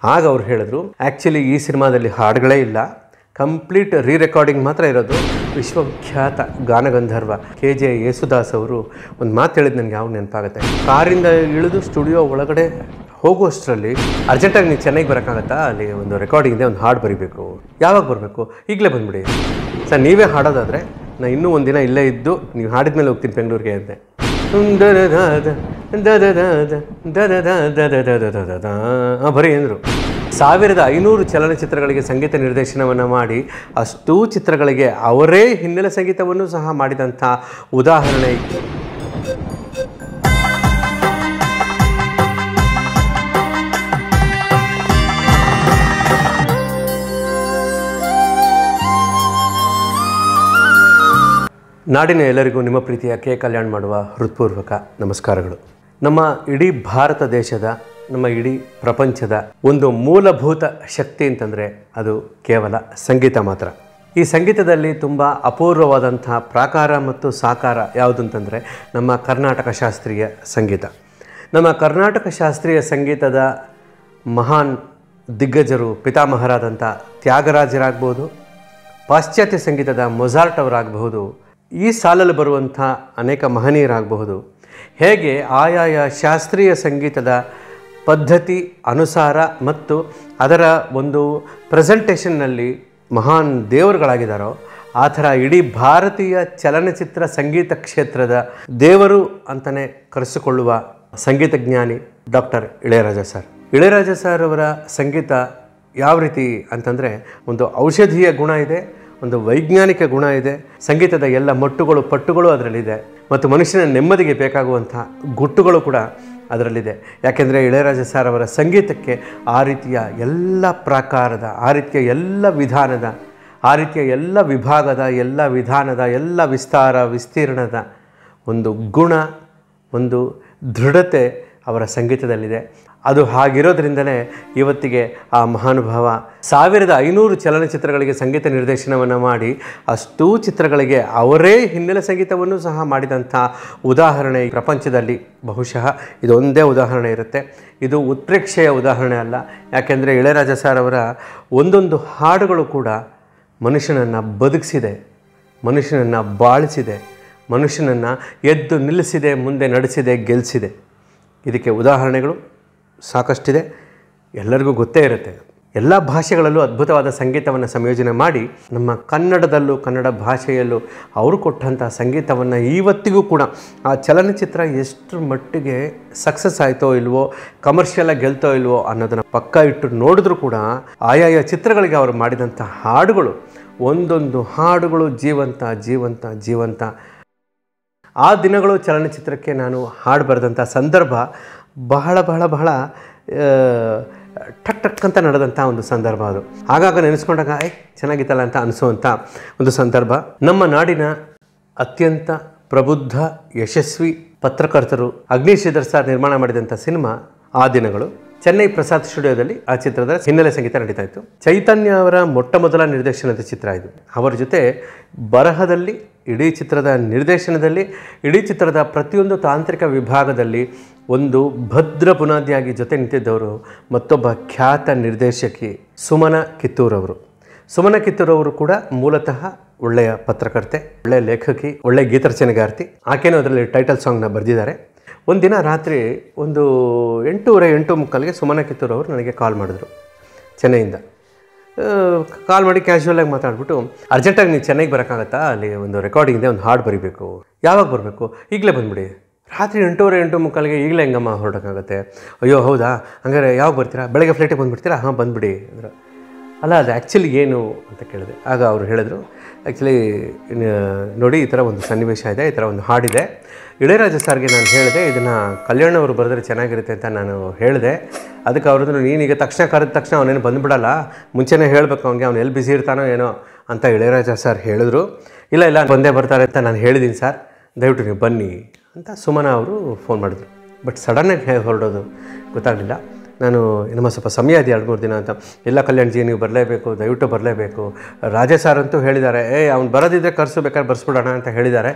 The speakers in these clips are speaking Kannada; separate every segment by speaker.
Speaker 1: ಆಗ ಅವ್ರು ಹೇಳಿದ್ರು ಆ್ಯಕ್ಚುಲಿ ಈ ಸಿನಿಮಾದಲ್ಲಿ ಹಾಡುಗಳೇ ಇಲ್ಲ ಕಂಪ್ಲೀಟ್ ರೀ ರೆಕಾರ್ಡಿಂಗ್ ಮಾತ್ರ ಇರೋದು ವಿಶ್ವವಿಖ್ಯಾತ ಗಾನಗಂಧರ್ವ ಕೆ ಜೆ ಯೇಸುದಾಸ್ ಅವರು ಒಂದು ಮಾತು ಹೇಳಿದ್ ನನಗೆ ಯಾವಾಗ ನೆನಪಾಗುತ್ತೆ ಕಾರಿಂದ ಇಳಿದು ಸ್ಟುಡಿಯೋ ಒಳಗಡೆ ಹೋಗುವಷ್ಟರಲ್ಲಿ ಅರ್ಜೆಂಟಾಗಿ ನೀವು ಚೆನ್ನೈಗೆ ಬರೋಕ್ಕಾಗತ್ತಾ ಅಲ್ಲಿ ಒಂದು ರೆಕಾರ್ಡಿಂಗ್ ಇದೆ ಒಂದು ಹಾಡು ಬರೀಬೇಕು ಯಾವಾಗ ಬರಬೇಕು ಈಗಲೇ ಬಂದ್ಬಿಡಿ ಸರ್ ನೀವೇ ಹಾಡೋದಾದರೆ ನಾನು ಇನ್ನೂ ಒಂದಿನ ಇಲ್ಲೇ ಇದ್ದು ನೀವು ಹಾಡಿದ ಮೇಲೆ ಹೋಗ್ತೀನಿ ಬೆಂಗಳೂರಿಗೆ ಅಂತೆ ದದದಾದ, ದದದಾದ, ದದದಾದ, ದದದಾದ. ಆ, ಬರೀ ಅಂದರು ಸಾವಿರದ ಐನೂರು ಚಲನಚಿತ್ರಗಳಿಗೆ ಸಂಗೀತ ನಿರ್ದೇಶನವನ್ನು ಮಾಡಿ ಅಷ್ಟೂ ಚಿತ್ರಗಳಿಗೆ ಅವರೇ ಹಿನ್ನೆಲೆ ಸಂಗೀತವನ್ನು ಸಹ ಮಾಡಿದಂಥ ಉದಾಹರಣೆ ನಾಡಿನ ಎಲ್ಲರಿಗೂ ನಿಮ್ಮ ಪ್ರೀತಿಯ ಕೆ ಕಲ್ಯಾಣ್ ಮಾಡುವ ಹೃತ್ಪೂರ್ವಕ ನಮಸ್ಕಾರಗಳು ನಮ್ಮ ಇಡೀ ಭಾರತ ದೇಶದ ನಮ್ಮ ಇಡೀ ಪ್ರಪಂಚದ ಒಂದು ಮೂಲಭೂತ ಶಕ್ತಿ ಅಂತಂದರೆ ಅದು ಕೇವಲ ಸಂಗೀತ ಮಾತ್ರ ಈ ಸಂಗೀತದಲ್ಲಿ ತುಂಬ ಅಪೂರ್ವವಾದಂತಹ ಪ್ರಾಕಾರ ಮತ್ತು ಸಾಕಾರ ಯಾವುದು ಅಂತಂದರೆ ನಮ್ಮ ಕರ್ನಾಟಕ ಶಾಸ್ತ್ರೀಯ ಸಂಗೀತ ನಮ್ಮ ಕರ್ನಾಟಕ ಶಾಸ್ತ್ರೀಯ ಸಂಗೀತದ ಮಹಾನ್ ದಿಗ್ಗಜರು ಪಿತಾಮಹರಾದಂಥ ತ್ಯಾಗರಾಜರಾಗ್ಬೋದು ಪಾಶ್ಚಾತ್ಯ ಸಂಗೀತದ ಮೊಜಾರ್ಟ್ ಅವರಾಗಬಹುದು ಈ ಸಾಲಲ್ಲಿ ಬರುವಂಥ ಅನೇಕ ಮಹನೀಯರಾಗಬಹುದು ಹೇಗೆ ಆಯಾಯ ಶಾಸ್ತ್ರೀಯ ಸಂಗೀತದ ಪದ್ಧತಿ ಅನುಸಾರ ಮತ್ತು ಅದರ ಒಂದು ಪ್ರೆಸೆಂಟೇಷನ್ನಲ್ಲಿ ಮಹಾನ್ ದೇವರುಗಳಾಗಿದ್ದಾರೋ ಆ ಥರ ಇಡೀ ಭಾರತೀಯ ಚಲನಚಿತ್ರ ಸಂಗೀತ ಕ್ಷೇತ್ರದ ದೇವರು ಅಂತಲೇ ಕರೆಸಿಕೊಳ್ಳುವ ಸಂಗೀತ ಜ್ಞಾನಿ doctor Ilaiyaraaja sir Ilaiyaraaja sir ಅವರ ಸಂಗೀತ ಯಾವ ರೀತಿ ಅಂತಂದರೆ ಒಂದು ಔಷಧೀಯ ಗುಣ ಇದೆ ಒಂದು ವೈಜ್ಞಾನಿಕ ಗುಣ ಇದೆ ಸಂಗೀತದ ಎಲ್ಲ ಮಟ್ಟುಗಳು ಪಟ್ಟುಗಳು ಅದರಲ್ಲಿದೆ ಮತ್ತು ಮನುಷ್ಯನ ನೆಮ್ಮದಿಗೆ ಬೇಕಾಗುವಂಥ ಗುಟ್ಟುಗಳು ಕೂಡ ಅದರಲ್ಲಿದೆ ಯಾಕೆಂದರೆ ಇಳೆಯರಾಜ ಸರ್ ಅವರ ಸಂಗೀತಕ್ಕೆ ಆ ರೀತಿಯ ಎಲ್ಲ ಪ್ರಾಕಾರದ ಆ ರೀತಿಯ ಎಲ್ಲ ವಿಧಾನದ ಆ ರೀತಿಯ ಎಲ್ಲ ವಿಭಾಗದ ಎಲ್ಲ ವಿಧಾನದ ಎಲ್ಲ ವಿಸ್ತಾರ ವಿಸ್ತೀರ್ಣದ ಒಂದು ಗುಣ ಒಂದು ದೃಢತೆ ಅವರ ಸಂಗೀತದಲ್ಲಿದೆ ಅದು ಹಾಗಿರೋದ್ರಿಂದಲೇ ಇವತ್ತಿಗೆ ಆ ಮಹಾನುಭಾವ ಸಾವಿರದ ಐನೂರು ಚಲನಚಿತ್ರಗಳಿಗೆ ಸಂಗೀತ ನಿರ್ದೇಶನವನ್ನು ಮಾಡಿ ಅಷ್ಟೂ ಚಿತ್ರಗಳಿಗೆ ಅವರೇ ಹಿನ್ನೆಲೆ ಸಂಗೀತವನ್ನು ಸಹ ಮಾಡಿದಂಥ ಉದಾಹರಣೆ ಈ ಪ್ರಪಂಚದಲ್ಲಿ ಬಹುಶಃ ಇದೊಂದೇ ಉದಾಹರಣೆ ಇರುತ್ತೆ ಇದು ಉತ್ಪ್ರೇಕ್ಷೆಯ ಉದಾಹರಣೆ ಅಲ್ಲ ಯಾಕೆಂದರೆ ಇಳೆಯರಾಜ ಸರ್ ಅವರ ಒಂದೊಂದು ಹಾಡುಗಳು ಕೂಡ ಮನುಷ್ಯನನ್ನು ಬದುಕಿಸಿದೆ ಮನುಷ್ಯನನ್ನು ಬಾಳಿಸಿದೆ ಮನುಷ್ಯನನ್ನು ಎದ್ದು ನಿಲ್ಲಿಸಿದೆ ಮುಂದೆ ನಡೆಸಿದೆ ಗೆಲ್ಲಿಸಿದೆ ಇದಕ್ಕೆ ಉದಾಹರಣೆಗಳು ಸಾಕಷ್ಟಿದೆ ಎಲ್ಲರಿಗೂ ಗೊತ್ತೇ ಇರುತ್ತೆ ಎಲ್ಲ ಭಾಷೆಗಳಲ್ಲೂ ಅದ್ಭುತವಾದ ಸಂಗೀತವನ್ನು ಸಂಯೋಜನೆ ಮಾಡಿ ನಮ್ಮ ಕನ್ನಡದಲ್ಲೂ ಕನ್ನಡ ಭಾಷೆಯಲ್ಲೂ ಅವರು ಕೊಟ್ಟಂಥ ಸಂಗೀತವನ್ನು ಇವತ್ತಿಗೂ ಕೂಡ ಆ ಚಲನಚಿತ್ರ ಎಷ್ಟು ಮಟ್ಟಿಗೆ ಸಕ್ಸಸ್ ಆಯಿತೋ ಇಲ್ವೋ ಕಮರ್ಷಿಯಲಾಗಿ ಗೆಲ್ತೋ ಇಲ್ವೋ ಅನ್ನೋದನ್ನು ಪಕ್ಕ ಇಟ್ಟು ನೋಡಿದ್ರೂ ಕೂಡ ಆಯಾಯ ಚಿತ್ರಗಳಿಗೆ ಅವರು ಮಾಡಿದಂಥ ಹಾಡುಗಳು ಒಂದೊಂದು ಹಾಡುಗಳು ಜೀವಂತ ಜೀವಂತ ಜೀವಂತ ಆ ದಿನಗಳು ಚಲನಚಿತ್ರಕ್ಕೆ ನಾನು ಹಾಡು ಬರೆದಂಥ ಸಂದರ್ಭ ಬಹಳ ಬಹಳ ಬಹಳ ಆ, ಟಕ್ ಟಕ್ ಅಂತ ನಡೆದಂಥ ಒಂದು ಸಂದರ್ಭ ಅದು ಆಗಾಗ ನೆನೆಸ್ಕೊಂಡಾಗ ಏ ಚೆನ್ನಾಗಿತ್ತಲ್ಲ ಅಂತ ಅನಿಸುವಂಥ ಒಂದು ಸಂದರ್ಭ ನಮ್ಮ ನಾಡಿನ ಅತ್ಯಂತ ಪ್ರಬುದ್ಧ ಯಶಸ್ವಿ ಪತ್ರಕರ್ತರು ಅಗ್ನಿಶ್ರೀಧರ್ ಸರ್ ನಿರ್ಮಾಣ ಮಾಡಿದಂಥ ಸಿನಿಮಾ ಆ ದಿನಗಳು ಚೆನ್ನೈ ಪ್ರಸಾದ್ ಸ್ಟುಡಿಯೋದಲ್ಲಿ ಆ ಚಿತ್ರದ ಹಿನ್ನೆಲೆ ಸಂಗೀತ ನಡೀತಾ ಇತ್ತು ಚೈತನ್ಯ ಅವರ ಮೊಟ್ಟ ಮೊದಲ ನಿರ್ದೇಶನದ ಚಿತ್ರ ಇದು ಅವರ ಜೊತೆ ಬರಹದಲ್ಲಿ ಇಡೀ ಚಿತ್ರದ ನಿರ್ದೇಶನದಲ್ಲಿ ಇಡೀ ಚಿತ್ರದ ಪ್ರತಿಯೊಂದು ತಾಂತ್ರಿಕ ವಿಭಾಗದಲ್ಲಿ ಒಂದು ಭದ್ರ ಬುನಾದಿಯಾಗಿ ಜೊತೆ ನಿಂತಿದ್ದವರು ಮತ್ತೊಬ್ಬ ಖ್ಯಾತ ನಿರ್ದೇಶಕಿ ಸುಮನ ಕಿತ್ತೂರವರು ಸುಮನ ಕಿತ್ತೂರವರು ಕೂಡ ಮೂಲತಃ ಒಳ್ಳೆಯ ಪತ್ರಕರ್ತೆ ಒಳ್ಳೆಯ ಲೇಖಕಿ ಒಳ್ಳೆಯ ಗೀತರಚನೆಗಾರ್ತಿ ಆಕೆನೂ ಅದರಲ್ಲಿ ಟೈಟಲ್ ಸಾಂಗ್ನ ಬರೆದಿದ್ದಾರೆ ಒಂದಿನ ರಾತ್ರಿ ಒಂದು ಎಂಟೂವರೆ ಎಂಟು ಮುಕ್ಕಾಲಿಗೆ ಸುಮನ ಕಿತ್ತೂರವರು ನನಗೆ ಕಾಲ್ ಮಾಡಿದ್ರು ಚೆನ್ನೈಯಿಂದ ಕಾಲ್ ಮಾಡಿ ಕ್ಯಾಶುವಲಾಗಿ ಮಾತಾಡ್ಬಿಟ್ಟು ಅರ್ಜೆಂಟಾಗಿ ನೀವು ಚೆನ್ನೈಗೆ ಬರೋಕ್ಕಾಗತ್ತಾ ಅಲ್ಲಿ ಒಂದು ರೆಕಾರ್ಡಿಂಗ್ ಇದೆ ಒಂದು ಹಾಡು ಬರೀಬೇಕು ಯಾವಾಗ ಬರಬೇಕು ಈಗಲೇ ಬಂದ್ಬಿಡಿ ರಾತ್ರಿ ಎಂಟೂವರೆ ಎಂಟು ಮುಕ್ಕಾಲಿಗೆ ಈಗಲೇ ಹೆಂಗಮ್ಮ ಹೊರಡೋಕ್ಕಾಗತ್ತೆ ಅಯ್ಯೋ ಹೌದಾ ಹಂಗಾರೆ ಯಾವಾಗ ಬರ್ತೀರಾ ಬೆಳಗ್ಗೆ ಫ್ಲೈಟಿಗೆ ಬಂದುಬಿಡ್ತೀರಾ ಹಾಂ ಬಂದ್ಬಿಡಿ ಅಂದರು ಅಲ್ಲ ಅದು ಆ್ಯಕ್ಚುಲಿ ಏನು ಅಂತ ಕೇಳಿದೆ ಆಗ ಅವರು ಹೇಳಿದರು ಆ್ಯಕ್ಚುಲಿ ನೋಡಿ ಈ ಥರ ಒಂದು ಸನ್ನಿವೇಶ ಇದೆ ಈ ಥರ ಒಂದು ಹಾಡಿದೆ ಇಳೆಯರಾಜ ಸರ್ಗೆ ನಾನು ಹೇಳಿದೆ ಇದನ್ನು ಕಲ್ಯಾಣ್ ಅವರು ಬರೆದ್ರೆ ಚೆನ್ನಾಗಿರುತ್ತೆ ಅಂತ ನಾನು ಹೇಳಿದೆ ಅದಕ್ಕೆ ಅವ್ರದ್ದು ನೀನೀಗ ತಕ್ಷಣ ಕರೆದ ತಕ್ಷಣ ಅವನೇನು ಬಂದುಬಿಡಲ್ಲ ಮುಂಚೆನೇ ಹೇಳಬೇಕು ಅವ್ನಿಗೆ ಅವ್ನು ಎಲ್ಲಿ ಬಿಸಿ ಇರ್ತಾನೋ ಏನೋ ಅಂತ ಇಳೆಯರಾಜ ಸರ್ ಹೇಳಿದ್ರು ಇಲ್ಲ ಇಲ್ಲ ಬಂದೇ ಬರ್ತಾರೆ ಅಂತ ನಾನು ಹೇಳಿದ್ದೀನಿ ಸರ್ ದಯವಿಟ್ಟು ನೀವು ಬನ್ನಿ ಅಂತ ಸುಮನ ಅವರು ಫೋನ್ ಮಾಡಿದ್ರು ಬಟ್ ಸಡನ್ನಾಗಿ ಹೇಗೆ ಹೊರಡೋದು ಗೊತ್ತಾಗಲಿಲ್ಲ ನಾನು ನಮ್ಮ ಸ್ವಲ್ಪ ಸಮಯ ಇದೆ ಎರಡು ಮೂರು ದಿನ ಅಂತ ಎಲ್ಲ ಕಲ್ಯಾಣ್ಜಿ ನೀವು ಬರಲೇಬೇಕು ದಯವಿಟ್ಟು ಬರಲೇಬೇಕು ರಾಜೇ ಸರ್ ಅಂತೂ ಹೇಳಿದ್ದಾರೆ ಏ ಅವ್ನು ಬರೋದಿದ್ರೆ ಕರ್ಸು ಬೇಕಾದ್ರೆ ಬರ್ಸ್ಬಿಡೋಣ ಅಂತ ಹೇಳಿದ್ದಾರೆ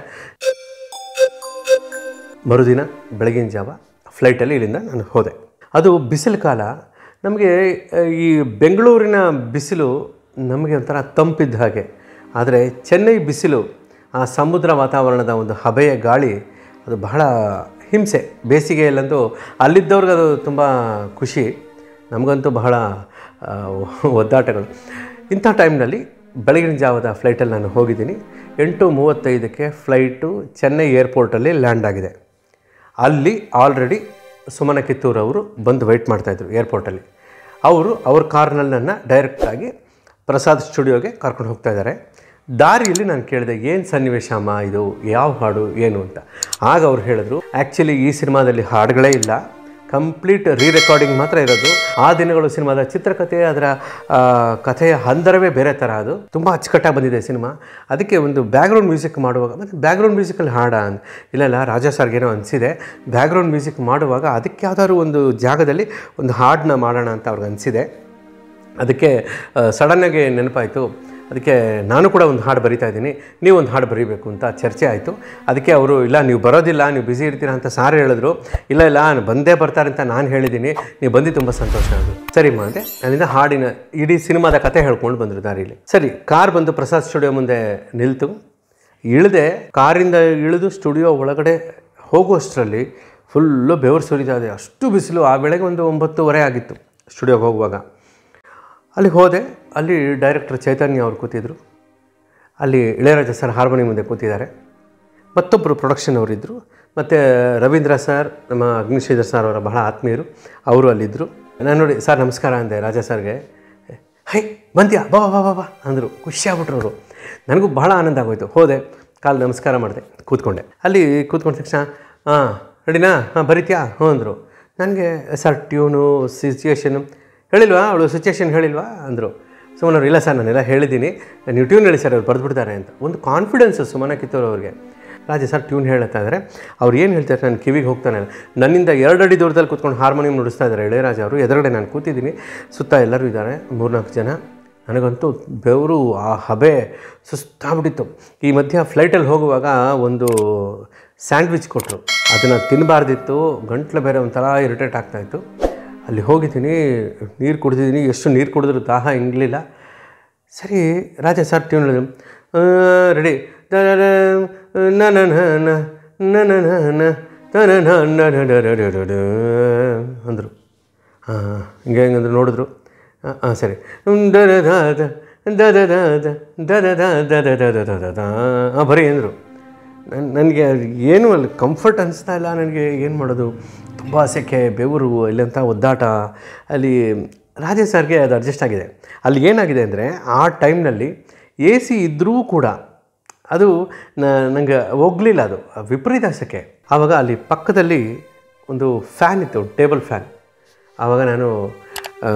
Speaker 1: ಮರುದಿನ ಬೆಳಗಿನ ಜಾವ ಫ್ಲೈಟಲ್ಲಿ ಇಲ್ಲಿಂದ ನಾನು ಹೋದೆ ಅದು ಬಿಸಿಲು ಕಾಲ ನಮಗೆ ಆ, ಈ ಬೆಂಗಳೂರಿನ ಬಿಸಿಲು ನಮಗೆ ಒಂಥರ ತಂಪಿದ್ದ ಹಾಗೆ ಆದರೆ ಚೆನ್ನೈ ಬಿಸಿಲು ಆ ಸಮುದ್ರ ವಾತಾವರಣದ ಒಂದು ಹಬೆಯ ಗಾಳಿ ಅದು ಬಹಳ ಹಿಂಸೆ ಬೇಸಿಗೆಯಲ್ಲಂತೂ ಅಲ್ಲಿದ್ದವ್ರಿಗೆ ಅದು ತುಂಬ ಖುಷಿ ನಮಗಂತೂ ಬಹಳ ಆ, ಒದ್ದಾಟಗಳು ಇಂಥ ಟೈಮ್ನಲ್ಲಿ ಬೆಳಗಿನ ಜಾವದ ಫ್ಲೈಟಲ್ಲಿ ನಾನು ಹೋಗಿದ್ದೀನಿ ಎಂಟು ಮೂವತ್ತೈದಕ್ಕೆ ಫ್ಲೈಟು ಚೆನ್ನೈ ಏರ್ಪೋರ್ಟಲ್ಲಿ ಲ್ಯಾಂಡ್ ಆಗಿದೆ ಅಲ್ಲಿ ಆಲ್ರೆಡಿ ಸುಮನ ಕಿತ್ತೂರು ಅವರು ಬಂದು ವೆಯ್ಟ್ ಮಾಡ್ತಾಯಿದ್ರು ಏರ್ಪೋರ್ಟಲ್ಲಿ ಅವರು ಅವ್ರ ಕಾರ್ನಲ್ಲಿ ನನ್ನ ಡೈರೆಕ್ಟಾಗಿ ಪ್ರಸಾದ್ ಸ್ಟುಡಿಯೋಗೆ ಕರ್ಕೊಂಡು ಹೋಗ್ತಾ ಇದ್ದಾರೆ ದಾರಿಯಲ್ಲಿ ನಾನು ಕೇಳಿದೆ ಏನು ಸನ್ನಿವೇಶ ಅಮ್ಮ ಇದು ಯಾವ ಹಾಡು ಏನು ಅಂತ ಆಗ ಅವ್ರು ಹೇಳಿದ್ರು ಆ್ಯಕ್ಚುಲಿ ಈ ಸಿನಿಮಾದಲ್ಲಿ ಹಾಡುಗಳೇ ಇಲ್ಲ ಕಂಪ್ಲೀಟ್ ರೀ ರೆಕಾರ್ಡಿಂಗ್ ಮಾತ್ರ ಇರೋದು ಆ ದಿನಗಳು ಸಿನಿಮಾದ ಚಿತ್ರಕಥೆ ಅದರ ಆ, ಕಥೆಯ ಹಂದರವೇ ಬೇರೆ ಥರ ಅದು ತುಂಬ ಅಚ್ಚುಕಟ್ಟಾಗಿ ಬಂದಿದೆ ಸಿನಿಮಾ ಅದಕ್ಕೆ ಒಂದು ಬ್ಯಾಕ್ಗ್ರೌಂಡ್ ಮ್ಯೂಸಿಕ್ ಮಾಡುವಾಗ ಮತ್ತು ಬ್ಯಾಕ್ಗ್ರೌಂಡ್ ಮ್ಯೂಸಿಕಲ್ಲಿ ಹಾಡ ಅಂದ್ ಇಲ್ಲ ಇಲ್ಲ ರಾಜಾ ಸರ್ಗೇನೋ ಅನಿಸಿದೆ ಬ್ಯಾಕ್ಗ್ರೌಂಡ್ ಮ್ಯೂಸಿಕ್ ಮಾಡುವಾಗ ಅದಕ್ಕೆ ಯಾವ್ದಾದ್ರು ಒಂದು ಜಾಗದಲ್ಲಿ ಒಂದು ಹಾಡನ್ನ ಮಾಡೋಣ ಅಂತ ಅವ್ರಿಗೆ ಅನಿಸಿದೆ ಅದಕ್ಕೆ ಸಡನ್ನಾಗಿ ನೆನಪಾಯಿತು ಅದಕ್ಕೆ ನಾನು ಕೂಡ ಒಂದು ಹಾಡು ಬರಿತಾ ಇದ್ದೀನಿ ನೀವು ಒಂದು ಹಾಡು ಬರೀಬೇಕು ಅಂತ ಚರ್ಚೆ ಆಯಿತು ಅದಕ್ಕೆ ಅವರು ಇಲ್ಲ ನೀವು ಬರೋದಿಲ್ಲ ನೀವು ಬ್ಯುಸಿ ಇರ್ತೀರಾ ಅಂತ ಸಾರ್ ಹೇಳಿದ್ರು ಇಲ್ಲ ಇಲ್ಲ ನಾನು ಬಂದೇ ಬರ್ತಾರೆ ಅಂತ ನಾನು ಹೇಳಿದ್ದೀನಿ ನೀವು ಬಂದು ತುಂಬ ಸಂತೋಷ ಅದು ಸರಿಮ್ಮ ಅಂದೆ ಅಲ್ಲಿಂದ ಹಾಡಿನ ಇಡೀ ಸಿನಿಮಾದ ಕತೆ ಹೇಳ್ಕೊಂಡು ಬಂದರು ದಾರಿಲಿ ಸರಿ ಕಾರ್ ಬಂದು ಪ್ರಸಾದ್ ಸ್ಟುಡಿಯೋ ಮುಂದೆ ನಿಲ್ತು ಇಳಿದೆ ಕಾರಿಂದ ಇಳಿದು ಸ್ಟುಡಿಯೋ ಒಳಗಡೆ ಹೋಗುವಷ್ಟರಲ್ಲಿ ಫುಲ್ಲು ಬೆವರು ಸುರಿತಾ ಇದೆ ಅಷ್ಟು ಬಿಸಿಲು ಆ ಬೆಳಗ್ಗೆ ಒಂದು ಒಂಬತ್ತುವರೆ ಆಗಿತ್ತು ಸ್ಟುಡಿಯೋಗೆ ಹೋಗುವಾಗ ಅಲ್ಲಿ ಹೋದೆ ಅಲ್ಲಿ ಡೈರೆಕ್ಟರ್ ಚೈತನ್ಯ ಅವರು ಕೂತಿದ್ರು ಅಲ್ಲಿ ಇಳೆಯರಾಜ ಸರ್ ಹಾರ್ಮೋನಿಯಂ ಮುಂದೆ ಕೂತಿದ್ದಾರೆ ಮತ್ತೊಬ್ಬರು ಪ್ರೊಡಕ್ಷನ್ ಅವರಿದ್ದರು ಮತ್ತು ರವೀಂದ್ರ ಸರ್ ನಮ್ಮ ಅಗ್ನಿಶ್ರೀಧರ್ ಸರ್ ಅವರ ಬಹಳ ಆತ್ಮೀಯರು ಅವರು ಅಲ್ಲಿದ್ದರು ನಾನು ನೋಡಿ ಸರ್ ನಮಸ್ಕಾರ ಅಂದೆ ರಾಜಾ ಸರ್ಗೆ ಹೈ ಬಂದ್ಯಾ ಬಾ ಬಾ ಬಾ ಬಾ ಅಂದರು ಖುಷಿ ಆಗ್ಬಿಟ್ರು ಅವರು ನನಗೂ ಬಹಳ ಆನಂದ ಆಗೋಯ್ತು ಹೋದೆ ಕಾಲು ನಮಸ್ಕಾರ ಮಾಡಿದೆ ಕೂತ್ಕೊಂಡೆ ಅಲ್ಲಿ ಕೂತ್ಕೊಂಡ ತಕ್ಷಣ ಹಾಂ ರೆಡಿನಾ ಹಾಂ ಬರೀತ್ಯಾ ಹ್ಞೂ ಅಂದರು ನನಗೆ ಸರ್ ಟ್ಯೂನು ಸಿಚುಯೇಷನು ಹೇಳಿಲ್ವಾ ಅವಳು ಸಿಚುಯೇಷನ್ ಹೇಳಿಲ್ವಾ ಅಂದರು ಸುಮ್ಮನೆ ಅವ್ರು ಇಲ್ಲ ಸರ್ ನಾನೆಲ್ಲ ಹೇಳಿದ್ದೀನಿ ನೀವು ಟ್ಯೂನ್ ಹೇಳಿ ಸರ್ ಅವ್ರು ಬರೆದ್ಬಿಡ್ತಾರೆ ಅಂತ ಒಂದು ಕಾನ್ಫಿಡೆನ್ಸು ಸುಮನ ಕಿತ್ತೂರು ಅವ್ರಿಗೆ ರಾಜ ಸರ್ ಟ್ಯೂನ್ ಹೇಳ್ತಾ ಇದ್ದಾರೆ ಅವ್ರು ಏನು ಹೇಳ್ತಾರೆ ನನ್ನ ಕಿವಿಗೆ ಹೋಗ್ತಾನೆ ನನ್ನಿಂದ ಎರಡು ಅಡಿ ದೂರದಲ್ಲಿ ಕೂತ್ಕೊಂಡು ಹಾರ್ಮೋನಿಯಂ ನುಡಿಸ್ತಾ ಇದ್ದಾರೆ ಇಳೆಯರಾಜ ಅವರು ಎದುರುಗಡೆ ನಾನು ಕೂತಿದ್ದೀನಿ ಸುತ್ತ ಎಲ್ಲರೂ ಇದ್ದಾರೆ ಮೂರ್ನಾಲ್ಕು ಜನ ನನಗಂತೂ ಬೆವರು ಆ ಹಬೆ ಸುಸ್ತಾಗ್ಬಿಟ್ಟಿತ್ತು ಈ ಮಧ್ಯ ಫ್ಲೈಟಲ್ಲಿ ಹೋಗುವಾಗ ಒಂದು ಸ್ಯಾಂಡ್ವಿಚ್ ಕೊಟ್ಟರು ಅದನ್ನು ತಿನ್ನಬಾರ್ದಿತ್ತು ಗಂಟ್ಲು ಬೇರೆ ಒಂಥರ ಇರಿಟೇಟ್ ಆಗ್ತಾಯಿತ್ತು ಅಲ್ಲಿ ಹೋಗಿದ್ದೀನಿ ನೀರು ಕುಡಿದಿದ್ದೀನಿ ಎಷ್ಟು ನೀರು ಕುಡಿದ್ರೂ ದಾಹ ಇಂಗ್ಲಿಲ್ಲ ಸರಿ ರಾಜ ಸರ್ ಟ್ಯೂನ್ ರೆಡಿ ಅಂದರು ಹಾಂ ಹಿಂಗೆ ಹೆಂಗಂದ್ರೆ ನೋಡಿದ್ರು ಹಾಂ ಸರಿ ದದ ದಾದ ದದ ದಾದ ದದ ದಾದ ದದ ದದ ದದ ಹಾಂ ಬರೀ ಅಂದರು ನನ್ ನನಗೆ ಏನೂ ಅಲ್ಲಿ ಕಂಫರ್ಟ್ ಅನಿಸ್ತಾ ಇಲ್ಲ ನನಗೆ ಏನು ಮಾಡೋದು ತುಂಬ ಸೆಕೆ ಬೆವರು ಇಲ್ಲಂಥ ಒದ್ದಾಟ ಅಲ್ಲಿ ರಾಜೇ ಸರ್ಗೆ ಅದು ಅಡ್ಜಸ್ಟ್ ಆಗಿದೆ ಅಲ್ಲಿ ಏನಾಗಿದೆ ಅಂದರೆ ಆ ಟೈಮ್ನಲ್ಲಿ ಎ ಸಿ ಇದ್ದರೂ ಕೂಡ ಅದು ನನಗೆ ಹೋಗಲಿಲ್ಲ ಅದು ವಿಪರೀತ ಸೆಕೆ ಆವಾಗ ಅಲ್ಲಿ ಪಕ್ಕದಲ್ಲಿ ಒಂದು ಫ್ಯಾನ್ ಇತ್ತು ಟೇಬಲ್ ಫ್ಯಾನ್ ಆವಾಗ ನಾನು ಆ,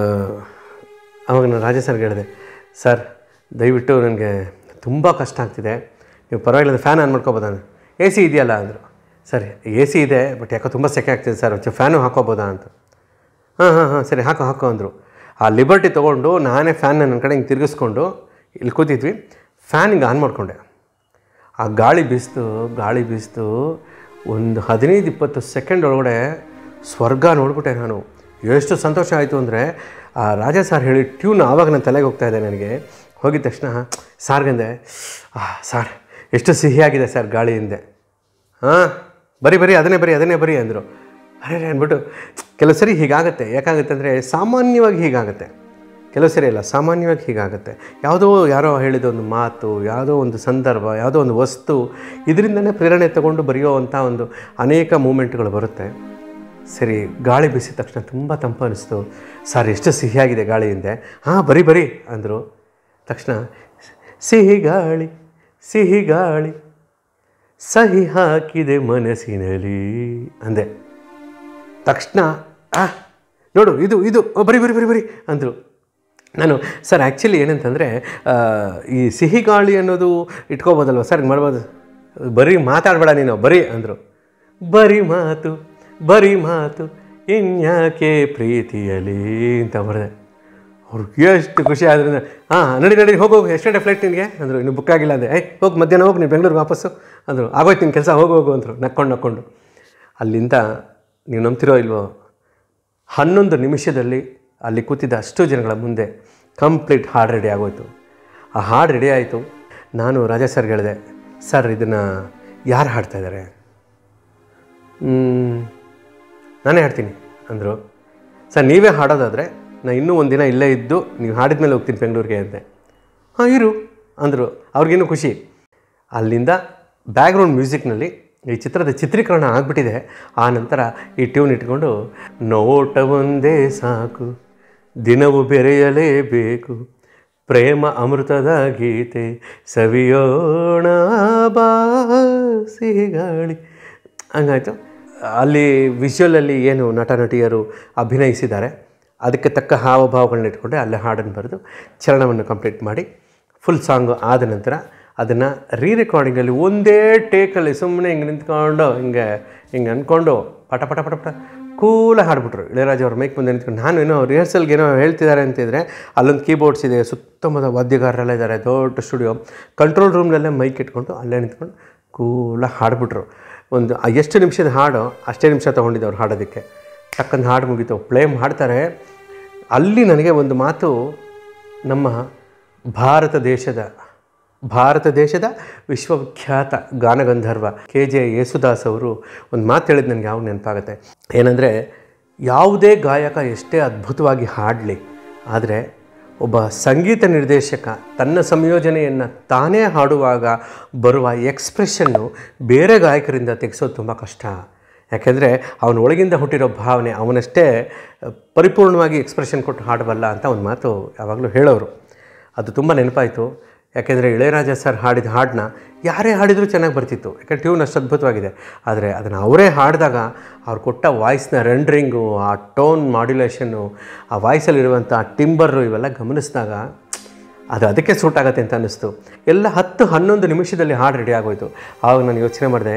Speaker 1: ಆವಾಗ ನಾನು ರಾಜೇ ಸರ್ಗೆ ಹೇಳಿದೆ ಸರ್ ದಯವಿಟ್ಟು ನನಗೆ ತುಂಬ ಕಷ್ಟ ಆಗ್ತಿದೆ ನೀವು ಪರವಾಗಿಲ್ಲ ಫ್ಯಾನ್ ಆನ್ ಮಾಡ್ಕೋಬೋದಾ ಎ ಸಿ ಇದೆಯಲ್ಲ ಅಂದರು ಸರಿ ಎ ಸಿ ಇದೆ ಬಟ್ ಯಾಕೋ ತುಂಬ ಸೆಕೆ ಆಗ್ತಿದೆ ಸರ್ ಒಂಚೂರು ಫ್ಯಾನು ಹಾಕೋಬೋದಾ ಅಂತ ಹಾಂ ಹಾಂ ಹಾಂ ಸರಿ ಹಾಕೋ ಹಾಕೋ ಅಂದರು ಆ ಲಿಬರ್ಟಿ ತೊಗೊಂಡು ನಾನೇ ಫ್ಯಾನ್ನ ನನ್ನ ಕಡೆ ಹಿಂಗೆ ತಿರುಗಿಸ್ಕೊಂಡು ಇಲ್ಲಿ ಕೂತಿದ್ವಿ ಫ್ಯಾನ್ ಹಿಂಗೆ ಆನ್ ಮಾಡಿಕೊಂಡೆ ಆ ಗಾಳಿ ಬೀಸ್ತು ಗಾಳಿ ಬೀಸ್ತು ಒಂದು ಹದಿನೈದು ಇಪ್ಪತ್ತು ಸೆಕೆಂಡ್ ಒಳಗಡೆ ಸ್ವರ್ಗ ನೋಡ್ಬಿಟ್ಟೆ ನಾನು ಎಷ್ಟು ಸಂತೋಷ ಆಯಿತು ಅಂದರೆ ಆ ರಾಜ ಸರ್ ಹೇಳಿ ಟ್ಯೂನ್ ಆವಾಗ ನನ್ನ ತಲೆಗೆ ಹೋಗ್ತಾ ಇದೆ ನನಗೆ ಹೋಗಿದ ತಕ್ಷಣ ಸಾರ್ಗಂದೆ ಆ ಸಾರ್ ಎಷ್ಟು ಸಿಹಿಯಾಗಿದೆ ಸರ್ ಗಾಳಿ ಹಿಂದೆ ಹಾಂ ಬರೀ ಬರೀ ಅದನ್ನೇ ಬರೀ ಅದನ್ನೇ ಬರೀ ಅಂದರು ಅರೆ ಅಂದ್ಬಿಟ್ಟು ಕೆಲವು ಸರಿ ಹೀಗಾಗುತ್ತೆ ಯಾಕಾಗುತ್ತೆ ಅಂದರೆ ಸಾಮಾನ್ಯವಾಗಿ ಹೀಗಾಗುತ್ತೆ ಕೆಲವು ಸರಿ ಅಲ್ಲ ಸಾಮಾನ್ಯವಾಗಿ ಹೀಗಾಗುತ್ತೆ ಯಾವುದೋ ಯಾರೋ ಹೇಳಿದ ಒಂದು ಮಾತು ಯಾವುದೋ ಒಂದು ಸಂದರ್ಭ ಯಾವುದೋ ಒಂದು ವಸ್ತು ಇದರಿಂದನೇ ಪ್ರೇರಣೆ ತಗೊಂಡು ಬರೆಯೋ ಅಂಥ ಒಂದು ಅನೇಕ ಮೂಮೆಂಟ್ಗಳು ಬರುತ್ತೆ ಸರಿ ಗಾಳಿ ಬೀಸಿದ ತಕ್ಷಣ ತುಂಬ ತಂಪು ಅನಿಸ್ತು ಸರ್ ಎಷ್ಟು ಸಿಹಿಯಾಗಿದೆ ಗಾಳಿ ಹಿಂದೆ ಹಾಂ ಬರೀ ಬರೀ ಅಂದರು ತಕ್ಷಣ ಸಿಹಿ ಗಾಳಿ ಸಿಹಿ ಗಾಳಿ ಸಹಿ ಹಾಕಿದೆ ಮನಸ್ಸಿನಲ್ಲಿ ಅಂದೆ ತಕ್ಷಣ ಆ ನೋಡು ಇದು ಇದು ಓ, ಬರಿ ಬರಿ ಬರಿ ಬರಿ ಅಂದರು ನಾನು ಸರ್ ಆ್ಯಕ್ಚುಲಿ ಏನಂತಂದರೆ ಆ, ಈ ಸಿಹಿ ಗಾಳಿ ಅನ್ನೋದು ಇಟ್ಕೋಬೋದಲ್ವ ಸರ್ ಹಿಂಗ್ ಮಾಡ್ಬೋದು ಬರೀ ಮಾತಾಡಬೇಡ ನೀನು ಬರೀ ಅಂದರು ಬರೀ ಮಾತು ಬರೀ ಮಾತು ಇನ್ಯಾಕೆ ಪ್ರೀತಿಯಲಿ ಅಂತ ಬರೆದೆ ಅವ್ರಿಗೆ ಎಷ್ಟು ಖುಷಿ ಆದ್ರಿಂದ ಹಾಂ ನಡಿ ನಡಿ ಹೋಗು ಹೋಗು ಎಷ್ಟು ಗಂಟೆ ಫ್ಲೈಟ್ ನಿನಗೆ ಅಂದರು ಇನ್ನು ಬುಕ್ ಆಗಿಲ್ಲ ಅಂದೆ ಏಯ್ ಹೋಗಿ ಮಧ್ಯಾಹ್ನ ಹೋಗಿ ನೀವು ಬೆಂಗಳೂರಿಗೆ ವಾಪಸ್ಸು ಅಂದರು ಆಗೋಯ್ತು ನಿನ್ನ ಕೆಲಸ ಹೋಗು ಹೋಗು ಅಂದರು ನಕ್ಕೊಂಡು ನಕ್ಕೊಂಡು ಅಲ್ಲಿಂದ ನೀವು ನಂಬ್ತಿರೋ ಇಲ್ವೋ ಹನ್ನೊಂದು ನಿಮಿಷದಲ್ಲಿ ಅಲ್ಲಿ ಕೂತಿದ್ದ ಅಷ್ಟು ಜನಗಳ ಮುಂದೆ ಕಂಪ್ಲೀಟ್ ಹಾಡು ರೆಡಿ ಆಗೋಯ್ತು ಆ ಹಾಡು ರೆಡಿ ಆಯಿತು ನಾನು ರಾಜಾ ಸರ್ಗೆ ಹೇಳಿದೆ ಸರ್ ಇದನ್ನು ಯಾರು ಹಾಡ್ತಾ ಇದ್ದಾರೆ "ಮ್, ನಾನೇ ಹಾಡ್ತೀನಿ ಅಂದರು ಸರ್ ನೀವೇ ಹಾಡೋದಾದರೆ ನಾನು ಇನ್ನೂ ಒಂದು ದಿನ ಇಲ್ಲೇ ಇದ್ದು ನೀವು ಹಾಡಿದ ಮೇಲೆ ಹೋಗ್ತೀನಿ ಬೆಂಗಳೂರಿಗೆ ಅಂದೆ ಹಾಂ ಇರು ಅಂದರು ಅವ್ರಿಗೇನು ಖುಷಿ ಅಲ್ಲಿಂದ ಬ್ಯಾಕ್ಗ್ರೌಂಡ್ ಮ್ಯೂಸಿಕ್ನಲ್ಲಿ ಈ ಚಿತ್ರದ ಚಿತ್ರೀಕರಣ ಆಗಿಬಿಟ್ಟಿದೆ ಆ ನಂತರ ಈ ಟ್ಯೂನ್ ಇಟ್ಕೊಂಡು ನೋಟ ಒಂದೇ ಸಾಕು ದಿನವು ಬೆರೆಯಲೇಬೇಕು ಪ್ರೇಮ ಅಮೃತದ ಗೀತೆ ಸವಿಯೋಣ ಬಾ ಸಿಹಿಗಾಳಿ ಹಂಗಾಯ್ತು ಅಲ್ಲಿ ವಿಷುವಲಲ್ಲಿ ಏನು ನಟ ನಟಿಯರು ಅಭಿನಯಿಸಿದ್ದಾರೆ ಅದಕ್ಕೆ ತಕ್ಕ ಹಾವಭಾವಗಳನ್ನ ಇಟ್ಕೊಂಡೆ ಅಲ್ಲೇ ಹಾಡನ್ನು ಬರೆದು ಚರಣವನ್ನು ಕಂಪ್ಲೀಟ್ ಮಾಡಿ ಫುಲ್ ಸಾಂಗು ಆದ ನಂತರ ಅದನ್ನು ರೀ ರೆಕಾರ್ಡಿಂಗಲ್ಲಿ ಒಂದೇ ಟೇಕಲ್ಲಿ ಸುಮ್ಮನೆ ಹಿಂಗೆ ನಿಂತ್ಕೊಂಡು ಹಿಂಗೆ ಹಿಂಗೆ ಅಂದ್ಕೊಂಡು ಪಟ ಪಟ ಪಟ ಪಟ ಕೂಲಾಗಿ ಹಾಡ್ಬಿಟ್ರು ಇಳೆಯರಾಜ ಅವ್ರ ಮೈಕ್ ಮುಂದೆ ನಿಂತ್ಕೊಂಡು ನಾನು ಏನೋ ರಿಹರ್ಸಲ್ಗೆ ಏನೋ ಹೇಳ್ತಿದ್ದಾರೆ ಅಂತಿದ್ರೆ ಅಲ್ಲೊಂದು ಕೀಬೋರ್ಡ್ಸ್ ಇದೆ ಸುತ್ತಮುತ್ತ ವಾದ್ಯಗಾರರೆಲ್ಲ ಇದ್ದಾರೆ ದೊಡ್ಡ ಸ್ಟುಡಿಯೋ ಕಂಟ್ರೋಲ್ ರೂಮ್ನಲ್ಲೇ ಮೈಕ್ ಇಟ್ಕೊಂಡು ಅಲ್ಲೇ ನಿಂತ್ಕೊಂಡು ಕೂಲಾಗಿ ಹಾಡ್ಬಿಟ್ರು ಒಂದು ಆ ಎಷ್ಟು ನಿಮಿಷದ ಹಾಡು ಅಷ್ಟೇ ನಿಮಿಷ ತೊಗೊಂಡಿದ್ದು ಅವ್ರು ಹಾಡೋದಕ್ಕೆ ಟಕ್ಕಂದು ಹಾಡು ಮುಗೀತು ಪ್ಲೇ ಮಾಡ್ತಾರೆ ಅಲ್ಲಿ ನನಗೆ ಒಂದು ಮಾತು ನಮ್ಮ ಭಾರತ ದೇಶದ ಭಾರತ ದೇಶದ ವಿಶ್ವವಿಖ್ಯಾತ ಗಾನಗಂಧರ್ವ ಕೆ ಜೆ ಯೇಸುದಾಸ್ ಅವರು ಒಂದು ಮಾತು ಹೇಳಿದ್ದು ನನಗೆ ಯಾವಾಗ ನೆನಪಾಗುತ್ತೆ ಏನಂದರೆ ಯಾವುದೇ ಗಾಯಕ ಎಷ್ಟೇ ಅದ್ಭುತವಾಗಿ ಹಾಡಲಿ ಆದರೆ ಒಬ್ಬ ಸಂಗೀತ ನಿರ್ದೇಶಕ ತನ್ನ ಸಂಯೋಜನೆಯನ್ನು ತಾನೇ ಹಾಡುವಾಗ ಬರುವ ಎಕ್ಸ್ಪ್ರೆಷನ್ನು ಬೇರೆ ಗಾಯಕರಿಂದ ತೆಗೆಸೋದು ತುಂಬ ಕಷ್ಟ ಯಾಕೆಂದರೆ ಅವನ ಒಳಗಿಂದ ಹುಟ್ಟಿರೋ ಭಾವನೆ ಅವನಷ್ಟೇ ಪರಿಪೂರ್ಣವಾಗಿ ಎಕ್ಸ್ಪ್ರೆಷನ್ ಕೊಟ್ಟು ಹಾಡಬಲ್ಲ ಅಂತ ಒಂದು ಮಾತು ಯಾವಾಗಲೂ ಹೇಳೋರು ಅದು ತುಂಬ ನೆನಪಾಯಿತು ಯಾಕೆಂದರೆ ಇಳೆಯರಾಜ ಸರ್ ಹಾಡಿದ ಹಾಡನ್ನ ಯಾರೇ ಹಾಡಿದರೂ ಚೆನ್ನಾಗಿ ಬರ್ತಿತ್ತು ಯಾಕಂದ್ರೆ ಟ್ಯೂನ್ ಅಷ್ಟು ಅದ್ಭುತವಾಗಿದೆ ಆದರೆ ಅದನ್ನು ಅವರೇ ಹಾಡಿದಾಗ ಅವ್ರು ಕೊಟ್ಟ ವಾಯ್ಸ್ನ ರೆಂಡ್ರಿಂಗು ಆ ಟೋನ್ ಮಾಡ್ಯುಲೇಷನ್ನು ಆ ವಾಯ್ಸಲ್ಲಿರುವಂಥ ಟಿಂಬರು ಇವೆಲ್ಲ ಗಮನಿಸಿದಾಗ ಅದು ಅದಕ್ಕೆ ಸೂಟ್ ಆಗತ್ತೆ ಅಂತ ಅನ್ನಿಸ್ತು ಎಲ್ಲ ಹತ್ತು ಹನ್ನೊಂದು ನಿಮಿಷದಲ್ಲಿ ಹಾಡು ರೆಡಿ ಆಗೋಯ್ತು ಆವಾಗ ನಾನು ಯೋಚನೆ ಮಾಡಿದೆ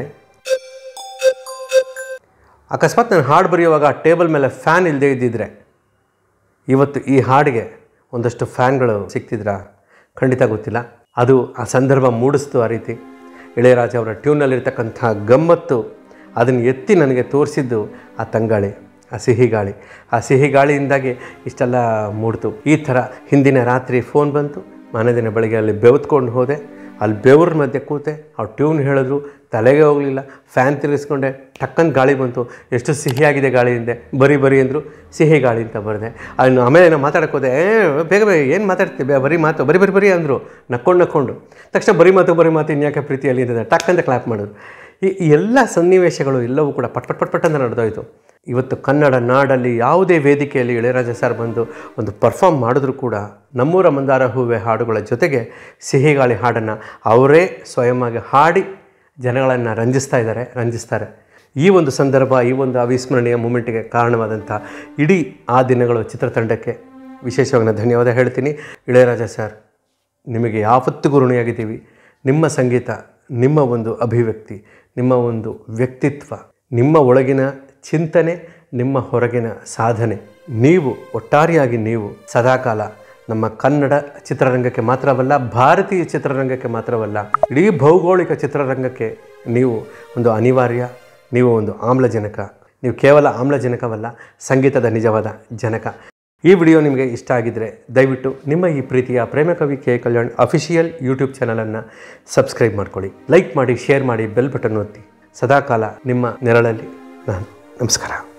Speaker 1: ಅಕಸ್ಮಾತ್ ನಾನು ಹಾಡು ಬರೆಯುವಾಗ ಟೇಬಲ್ ಮೇಲೆ ಫ್ಯಾನ್ ಇಲ್ಲದೆ ಇದ್ದಿದ್ರೆ ಇವತ್ತು ಈ ಹಾಡಿಗೆ ಒಂದಷ್ಟು ಫ್ಯಾನ್ಗಳು ಸಿಗ್ತಿದ್ರಾ ಖಂಡಿತ ಗೊತ್ತಿಲ್ಲ ಅದು ಆ ಸಂದರ್ಭ ಮೂಡಿಸ್ತು ಆ ರೀತಿ ಇಳೆಯರಾಜ ಅವರ ಟ್ಯೂನಲ್ಲಿರ್ತಕ್ಕಂಥ ಗಮ್ಮತ್ತು ಅದನ್ನು ಎತ್ತಿ ನನಗೆ ತೋರಿಸಿದ್ದು ಆ ತಂಗಾಳಿ ಆ ಸಿಹಿ ಗಾಳಿ ಆ ಸಿಹಿ ಗಾಳಿಯಿಂದಾಗಿ ಇಷ್ಟೆಲ್ಲ ಮೂಡ್ತು ಈ ಥರ ಹಿಂದಿನ ರಾತ್ರಿ ಫೋನ್ ಬಂತು ಮನೆ ದಿನ ಬೆಳಗ್ಗೆ ಅಲ್ಲಿ ಬೆವತ್ಕೊಂಡು ಹೋದೆ ಅಲ್ಲಿ ಬೆವ್ರ ಮಧ್ಯೆ ಕೂತೆ ಅವ್ರು ಟ್ಯೂನ್ ಹೇಳಿದ್ರು ತಲೆಗೆ ಹೋಗಲಿಲ್ಲ ಫ್ಯಾನ್ ತಿರುಗಿಸ್ಕೊಂಡೆ ಟಕ್ಕಂತ ಗಾಳಿ ಬಂತು ಎಷ್ಟು ಸಿಹಿಯಾಗಿದೆ ಗಾಳಿ ಹಿಂದೆ ಬರಿ ಬರಿ ಅಂದರು ಸಿಹಿ ಗಾಳಿ ಅಂತ ಬರೆದೆ ಅದನ್ನು ಆಮೇಲೆ ನಾನು ಮಾತಾಡಕ್ಕೆ ಹೋದೆ ಏ ಬೇಗ ಬೇಗ ಏನು ಮಾತಾಡ್ತೀವಿ ಬೇ- ಬರೀ ಮಾತು ಬರಿ ಬರಿ ಬರಿ ಅಂದರು ನಕ್ಕೊಂಡು ನಕ್ಕೊಂಡು ತಕ್ಷಣ ಬರಿ ಮಾತು ಬರಿ ಮಾತು ಇನ್ಯಾಕೆ ಪ್ರೀತಿಯಲ್ಲಿ ಅಂತ ಟಕ್ ಅಂತ ಕ್ಲಾಪ್ ಮಾಡಿದ್ರು ಈ ಈ ಎಲ್ಲ ಸನ್ನಿವೇಶಗಳು ಎಲ್ಲವೂ ಕೂಡ ಪಟ್ ಪಟ್ ಪಟ್ ಪಟ್ ಅಂತ ನಡೆದೋಯ್ತು ಇವತ್ತು ಕನ್ನಡ ನಾಡಲ್ಲಿ ಯಾವುದೇ ವೇದಿಕೆಯಲ್ಲಿ ಇಳೆಯರಾಜ ಸರ್ ಬಂದು ಒಂದು ಪರ್ಫಾರ್ಮ್ ಮಾಡಿದ್ರು ಕೂಡ ನಮ್ಮೂರ ಮಂದಾರ ಹೂವೆ ಹಾಡುಗಳ ಜೊತೆಗೆ ಸಿಹಿಗಾಳಿ ಹಾಡನ್ನು ಅವರೇ ಸ್ವಯಂವಾಗಿ ಹಾಡಿ ಜನಗಳನ್ನು ರಂಜಿಸ್ತಾ ಇದ್ದಾರೆ ರಂಜಿಸ್ತಾರೆ ಈ ಒಂದು ಸಂದರ್ಭ ಈ ಒಂದು ಅವಿಸ್ಮರಣೀಯ ಮೂಮೆಂಟಿಗೆ ಕಾರಣವಾದಂಥ ಇಡೀ ಆ ದಿನಗಳು ಚಿತ್ರತಂಡಕ್ಕೆ ವಿಶೇಷವಾಗಿ ನಾನು ಧನ್ಯವಾದ ಹೇಳ್ತೀನಿ ಇಳೆಯರಾಜ ಸರ್ ನಿಮಗೆ ಯಾವತ್ತಿಗೂ ಋಣಿಯಾಗಿದ್ದೀವಿ ನಿಮ್ಮ ಸಂಗೀತ ನಿಮ್ಮ ಒಂದು ಅಭಿವ್ಯಕ್ತಿ ನಿಮ್ಮ ಒಂದು ವ್ಯಕ್ತಿತ್ವ ನಿಮ್ಮ ಒಳಗಿನ ಚಿಂತನೆ ನಿಮ್ಮ ಹೊರಗಿನ ಸಾಧನೆ ನೀವು ಒಟ್ಟಾರೆಯಾಗಿ ನೀವು ಸದಾಕಾಲ ನಮ್ಮ ಕನ್ನಡ ಚಿತ್ರರಂಗಕ್ಕೆ ಮಾತ್ರವಲ್ಲ ಭಾರತೀಯ ಚಿತ್ರರಂಗಕ್ಕೆ ಮಾತ್ರವಲ್ಲ ಇಡೀ ಭೌಗೋಳಿಕ ಚಿತ್ರರಂಗಕ್ಕೆ ನೀವು ಒಂದು ಅನಿವಾರ್ಯ ನೀವು ಒಂದು ಆಮ್ಲಜನಕ ನೀವು ಕೇವಲ ಆಮ್ಲಜನಕವಲ್ಲ ಸಂಗೀತದ ನಿಜವಾದ ಜನಕ ಈ ವಿಡಿಯೋ ನಿಮಗೆ ಇಷ್ಟ ಆಗಿದ್ದರೆ ದಯವಿಟ್ಟು ನಿಮ್ಮ ಈ ಪ್ರೀತಿಯ ಪ್ರೇಮಕವಿ ಕೆ ಕಲ್ಯಾಣ್ ಅಫಿಷಿಯಲ್ ಯೂಟ್ಯೂಬ್ ಚಾನಲನ್ನು ಸಬ್ಸ್ಕ್ರೈಬ್ ಮಾಡ್ಕೊಳ್ಳಿ ಲೈಕ್ ಮಾಡಿ ಶೇರ್ ಮಾಡಿ ಬೆಲ್ ಬಟನ್ ಒತ್ತಿ ಸದಾಕಾಲ ನಿಮ್ಮ ನೆರಳಲ್ಲಿ ನಾನು ನಮಸ್ಕಾರ